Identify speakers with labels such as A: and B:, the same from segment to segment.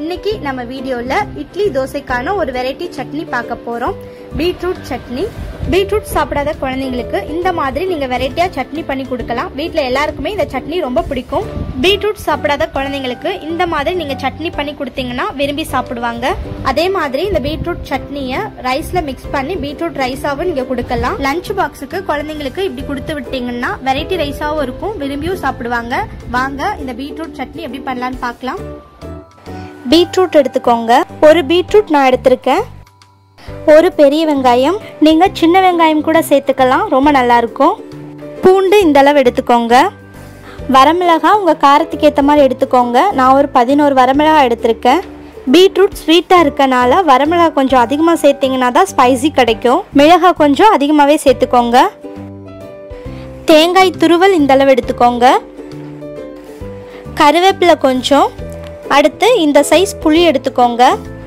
A: இன்னைக்கு நம்ம வீடியோல இட்லி தோசைக்கான ஒரு வெரைட்டி சட்னி பார்க்க போறோம் பீட்ரூட் சட்னி பீட்ரூட் சாப்பிடாத குழந்தைங்களுக்கு இந்த மாதிரி நீங்க வெரைட்டியா சட்னி பண்ணி கொடுக்கலாம் வீட்ல எல்லாருக்குமே இந்த சட்னி ரொம்ப பிடிக்கும் பீட்ரூட் சாப்பிடாத குழந்தைங்களுக்கு இந்த மாதிரி நீங்க சட்னி பண்ணி கொடுத்தீங்கன்னா விரும்பி சாப்பிடுவாங்க அதே மாதிரி இந்த பீட்ரூட் சட்னியை ரைஸ்ல மிக்ஸ் பண்ணி பீட்ரூட் ரைஸாவும் நீங்க கொடுக்கலாம் லஞ்ச் பாக்ஸுக்கு குழந்தைங்களுக்கு இப்படி கொடுத்து விட்டீங்கன்னா வெரைட்டி ரைஸாவும் இருக்கும் விரும்பியும் சாப்பிடுவாங்க வாங்க இந்த பீட்ரூட் சட்னி எப்படி பண்ணலாம்னு பார்க்கலாம் பீட்ரூட் எடுத்துக்கோங்க ஒரு பீட்ரூட் நான் எடுத்திருக்கேன் ஒரு பெரிய வெங்காயம் நீங்கள் சின்ன வெங்காயம் கூட சேர்த்துக்கலாம் ரொம்ப நல்லாயிருக்கும் பூண்டு இந்த அளவு எடுத்துக்கோங்க வரமிளகா உங்கள் காரத்துக்கு ஏற்ற மாதிரி எடுத்துக்கோங்க நான் ஒரு பதினோரு வரமிளகா எடுத்திருக்கேன் பீட்ரூட் ஸ்வீட்டாக இருக்கனால வரமிளகா கொஞ்சம் அதிகமாக சேர்த்திங்கன்னா தான் ஸ்பைசி கிடைக்கும் மிளகாய் கொஞ்சம் அதிகமாகவே சேர்த்துக்கோங்க தேங்காய் துருவல் இந்த அளவு எடுத்துக்கோங்க கருவேப்பிலை கொஞ்சம் அடுத்து இந்த சைஸ் புளி எடுத்துக்கோங்க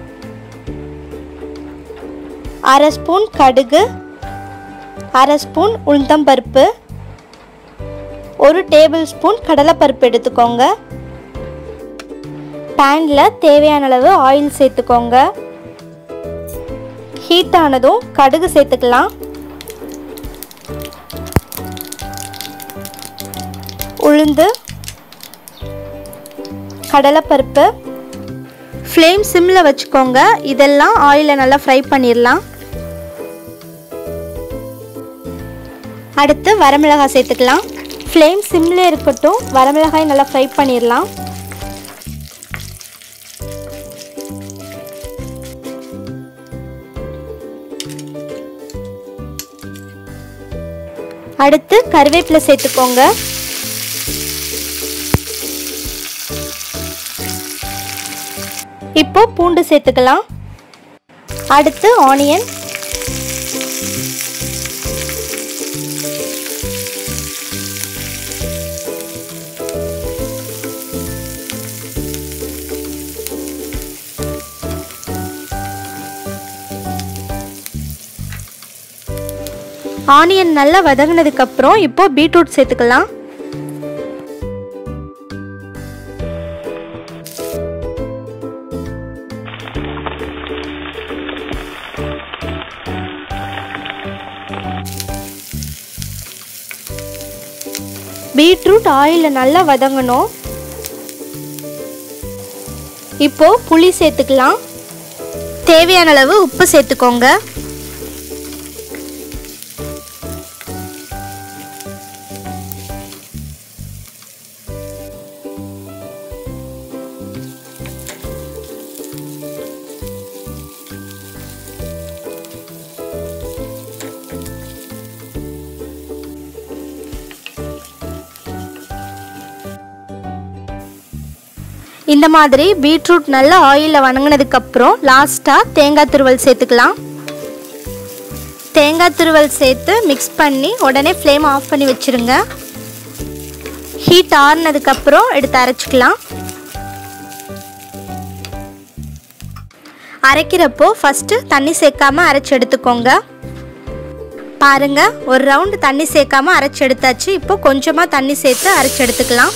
A: அரை ஸ்பூன் கடுகு அரை ஸ்பூன் உளுந்தம்பருப்பு ஒரு டேபிள் ஸ்பூன் கடலைப்பருப்பு எடுத்துக்கோங்க பேனில் தேவையான அளவு ஆயில் சேர்த்துக்கோங்க ஹீட் ஆனதும் கடுகு சேர்த்துக்கலாம் உளுந்து கடலைப்பருப்பு ஃப்ளேம் சிம்மில் வச்சுக்கோங்க இதெல்லாம் ஆயிலில் நல்லா ஃப்ரை பண்ணிடலாம் அடுத்து வரமிளகாய் சேர்த்துக்கலாம் ஃப்ளேம் சிம்மில் இருக்கட்டும் வரமிளகாய் நல்லா ஃப்ரை பண்ணிடலாம் அடுத்து கருவேப்பிலை சேர்த்துக்கோங்க இப்போ பூண்டு சேர்த்துக்கலாம் அடுத்து ஆனியன் ஆனியன் நல்லா வதங்கினதுக்கு அப்புறம் இப்போ பீட்ரூட் சேர்த்துக்கலாம் பீட்ரூட் ஆயிலில் நல்லா வதங்கணும் இப்போ புளி சேர்த்துக்கலாம் தேவையான அளவு உப்பு சேர்த்துக்கோங்க இந்த மாதிரி பீட்ரூட் நல்லா ஆயிலில் வணங்கினதுக்கு அப்புறம் லாஸ்ட்டாக தேங்காய் துருவல் சேர்த்துக்கலாம் தேங்காய் துருவல் சேர்த்து மிக்ஸ் பண்ணி உடனே ஃப்ளேம் ஆஃப் பண்ணி வச்சுருங்க ஹீட் ஆறுனதுக்கப்புறம் எடுத்து அரைச்சிக்கலாம் அரைக்கிறப்போ ஃபஸ்ட்டு தண்ணி சேர்க்காம அரைச்சி எடுத்துக்கோங்க பாருங்க ஒரு ரவுண்டு தண்ணி சேர்க்காம அரைச்சி எடுத்தாச்சு இப்போ கொஞ்சமாக தண்ணி சேர்த்து அரைச்சி எடுத்துக்கலாம்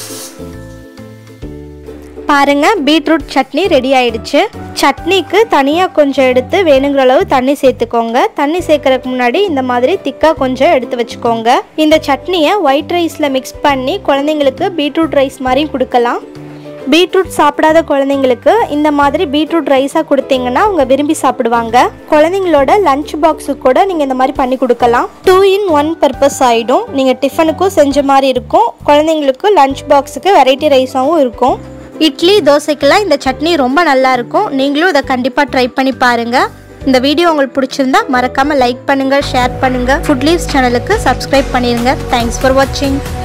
A: பாருங்க பீட்ரூட் சட்னி ரெடி ஆயிடுச்சு சட்னிக்கு தனியாக கொஞ்சம் எடுத்து வேணுங்கிற அளவு தண்ணி சேர்த்துக்கோங்க தண்ணி சேர்க்கறதுக்கு முன்னாடி இந்த மாதிரி திக்காக கொஞ்சம் எடுத்து வச்சுக்கோங்க இந்த சட்னியை ஒயிட் ரைஸில் மிக்ஸ் பண்ணி குழந்தைங்களுக்கு பீட்ரூட் ரைஸ் மாதிரியும் கொடுக்கலாம் பீட்ரூட் சாப்பிடாத குழந்தைங்களுக்கு இந்த மாதிரி பீட்ரூட் ரைஸாக கொடுத்தீங்கன்னா அவங்க விரும்பி சாப்பிடுவாங்க குழந்தைங்களோட லஞ்ச் பாக்ஸுக்கு கூட நீங்கள் இந்த மாதிரி பண்ணி கொடுக்கலாம் டூ இன் ஒன் பர்பஸ் ஆகிடும் நீங்கள் டிஃபனுக்கும் செஞ்ச மாதிரி இருக்கும் குழந்தைங்களுக்கு லஞ்ச் பாக்ஸுக்கு வெரைட்டி ரைஸாகவும் இருக்கும் இட்லி தோசைக்கெல்லாம் இந்த சட்னி ரொம்ப நல்லா இருக்கும் நீங்களும் இதை கண்டிப்பாக ட்ரை பண்ணி பாருங்க இந்த வீடியோ உங்களுக்கு பிடிச்சிருந்தா மறக்காம லைக் பண்ணுங்க ஷேர் பண்ணுங்க ஃபுட் லீவ்ஸ் சேனலுக்கு சப்ஸ்கிரைப் பண்ணிருங்க தேங்க்ஸ் ஃபார் வாட்சிங்